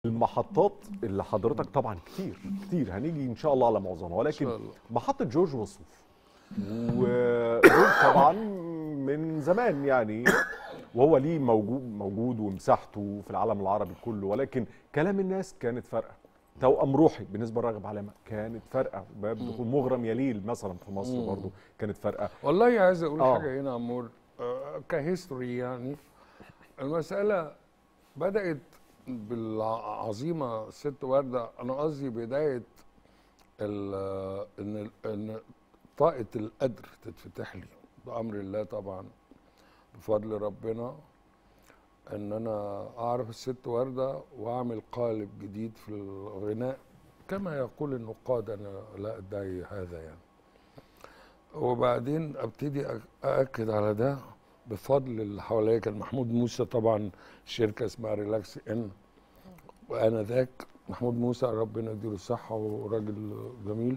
المحطات اللي حضرتك طبعا كتير كتير هنيجي ان شاء الله على معظمها ولكن شاء الله. محطه جورج وسوف ودول طبعا من زمان يعني وهو ليه موجود موجود ومساحته في العالم العربي كله ولكن كلام الناس كانت فارقه توأم روحي بالنسبه لراغب علامه كانت فارقه باب دخول مغرم يليل مثلا في مصر برضو كانت فارقه والله عايز اقول آه. حاجه هنا يا عمور آه، كهيستوري يعني المساله بدات بالعظيمه ست ورده انا قصدي بدايه ال- ان ان طاقه القدر تتفتح لي بامر الله طبعا بفضل ربنا ان انا اعرف الست ورده واعمل قالب جديد في الغناء كما يقول النقاد انا لا ادعي هذا يعني وبعدين ابتدي أك- ااكد على ده بفضل اللي حواليا كان محمود موسى طبعا شركه اسمها ريلاكس ان وانا ذاك محمود موسى ربنا يديله الصحه وراجل جميل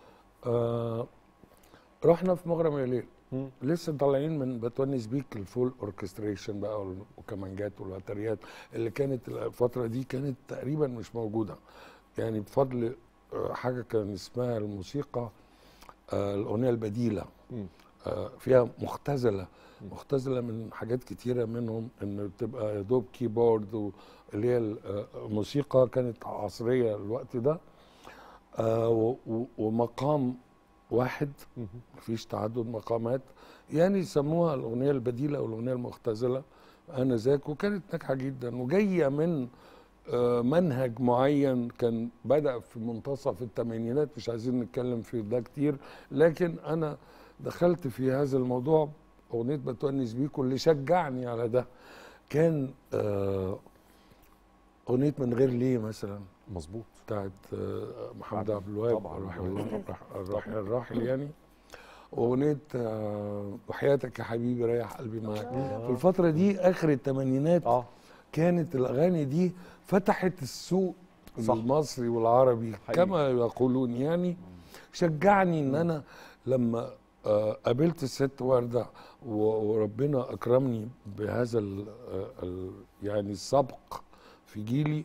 آه رحنا في مغرم يا ليل مم. لسه طالعين من بتونس بيك الفول اوركستريشن بقى والكمانجات والوتريات اللي كانت الفتره دي كانت تقريبا مش موجوده يعني بفضل آه، حاجه كان اسمها الموسيقى آه، الاغنيه البديله مم. آه، فيها مختزله مختزله من حاجات كتيره منهم ان تبقى يا دوب كيبورد و- اللي هي ال- آه، الموسيقى كانت عصريه الوقت ده آه، و- و- ومقام واحد مهم. مفيش تعدد مقامات يعني يسموها الاغنيه البديله او الاغنيه المختزله انا ذاك وكانت ناجحه جدا وجايه من آه، منهج معين كان بدا في منتصف الثمانينات مش عايزين نتكلم في ده كتير لكن انا دخلت في هذا الموضوع اغنيه بتونس بيكو اللي شجعني على ده كان آه، اغنيه من غير ليه مثلا مظبوط بتاعت آه، محمد طبعاً، عبد الوهاب طبعاً. الراحل الراحل الراحل يعني واغنيه آه، وحياتك يا حبيبي ريح قلبي معاك في الفتره دي اخر الثمانينات اه كانت الاغاني دي فتحت السوق صح. المصري والعربي حقيقي. كما يقولون يعني شجعني ان انا لما آه، قابلت الست ورده و- وربنا اكرمني بهذا ال ال يعني السبق في جيلي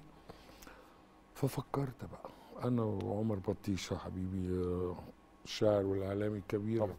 ففكرت بقى انا وعمر بطيشه حبيبي آه، الشاعر والاعلامي الكبير طبعا.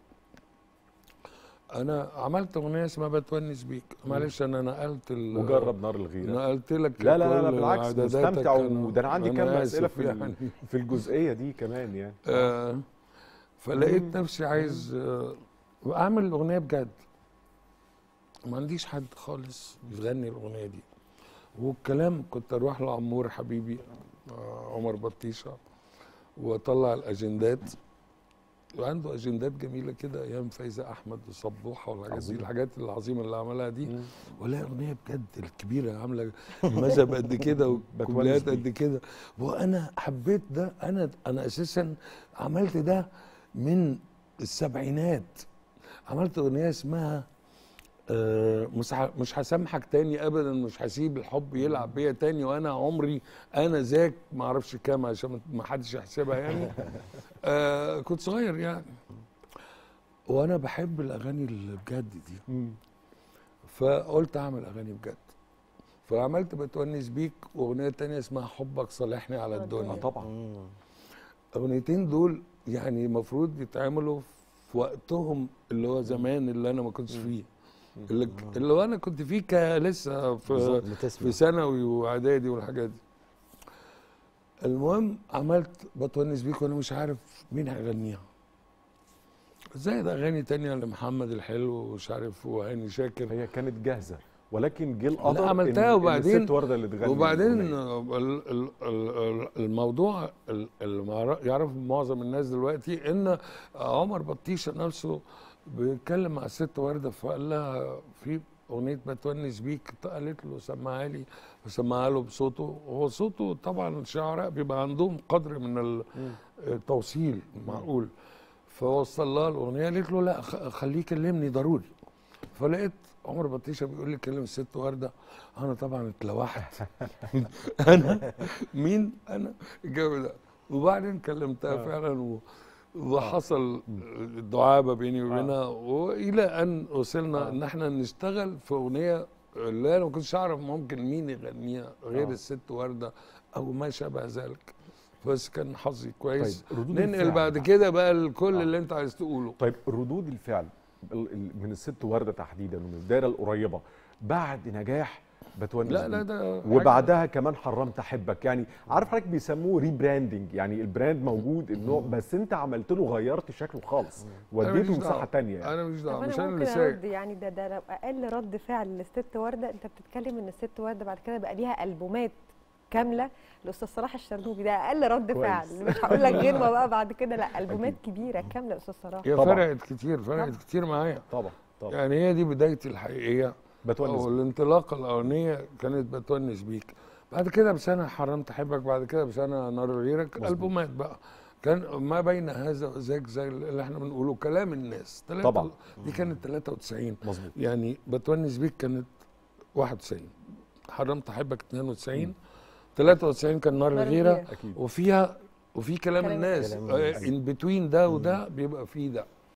انا عملت اغنيه اسمها بتونس بيك معلش انا نقلت ال- وجرب نار الغيره نقلت لك لا لا لا, لا كل بالعكس إعداداتك. مستمتع أنا- وده انا عندي أنا كام آسف اسئله في يعني. ال- في الجزئيه دي كمان يعني آه فلقيت مم. نفسي عايز آه اعمل الاغنيه بجد ما عنديش حد خالص يغني الاغنيه دي والكلام كنت اروح لعمور حبيبي آه عمر بطيشه واطلع الاجندات وعنده اجندات جميله كده ايام فايزه احمد وصبوحه والحاجات دي عظيم. الحاجات العظيمه اللي عملها دي مم. ولا اغنيه بجد الكبيره عامله مذهب قد كده وكوبليات بتونس قد كده وانا حبيت ده انا انا اساسا عملت ده من السبعينات عملت اغنيه اسمها آه، مش ه- مش هسامحك تاني ابدا مش هسيب الحب يلعب بيا تاني وانا عمري انا ذاك ما اعرفش كام عشان ما حدش يحسبها يعني آه كنت صغير يعني وانا بحب الاغاني اللي بجد دي مم. فقلت اعمل اغاني بجد فعملت بتونس بيك واغنيه تانية اسمها حبك صالحني على اه الدنيا طبعا اغنيتين دول يعني المفروض يتعملوا في وقتهم اللي هو زمان اللي انا ما كنتش فيه اللي, اللي هو انا كنت فيه ك- لسه في بتسمع في ثانوي واعدادي والحاجات دي المهم عملت بتونس بيك وانا مش عارف مين هيغنيها زائد اغاني تانية لمحمد الحلو ومش عارف وهاني شاكر هي كانت جاهزه ولكن جه القدر عملتها إن- إن وبعدين- الست ورده اللي تغني وبعدين الأغنية. ال- ال- ال- الموضوع ال- اللي ما يعرف- يعرف معظم الناس دلوقتي ان عمر بطيشه نفسه بيتكلم مع الست ورده فقال لها في اغنيه بتونس بيك قالت له سمعها لي فسمعها له بصوته هو صوته طبعا الشعراء بيبقى عندهم قدر من ال- التوصيل معقول فوصل لها الاغنيه قالت له لا خ- خليه يكلمني ضروري فلقيت عمر بطيشه بيقول لي كلم الست ورده انا طبعا اتلوحت انا مين انا الجو ده وبعدين كلمتها آه. فعلا و وحصل دعابه بيني وبينها والى ان وصلنا آه. ان احنا نشتغل في اغنيه اللي انا ما كنتش اعرف ممكن مين يغنيها غير آه. الست ورده او ما شابه ذلك بس كان حظي كويس طيب، ردود ننقل الفعل بعد بقى. كده بقى لكل آه. اللي انت عايز تقوله طيب ردود الفعل ال- ال- من الست ورده تحديدا ومن الدائره القريبه بعد نجاح بتونس لا لا بيه. ده حاجة- وبعدها كمان حرمت احبك يعني عارف حضرتك بيسموه ريبراندنج يعني البراند موجود النوع بس انت عملت له غيرت شكله خالص أنا وديته ماليش مساحه دعوة. تانية يعني انا مش طب دعوه مش انا انا ممكن اللي سايق ارد يعني ده ده لو اقل رد فعل للست ورده انت بتتكلم ان الست ورده بعد كده بقى ليها البومات كامله الاستاذ صلاح الشرنوبي ده اقل رد كويس. فعل مش هقول لك غير ما بقى بعد كده لا البومات كبيره كامله يا استاذ صلاح هي طبعاً. فرقت كتير فرقت طبعاً. كتير معايا طبعا طبعا يعني هي دي بدايتي الحقيقيه بتونس او بيه. الانطلاقه الاولانيه كانت بتونس بيك بعد كده بسنه حرمت احبك بعد كده بسنه نار غيرك مظبوط. البومات بقى كان ما بين هذا وذاك زي اللي احنا بنقوله كلام الناس تلاتة- طبعاً. دي كانت 93 مظبوط يعني بتونس بيك كانت 91 حرمت احبك 92 93 كان نار نار الغيره الغيرة. اكيد وفيها وفي كلام كلام الناس كلام الناس. ان بتوين ده وده بيبقى فيه ده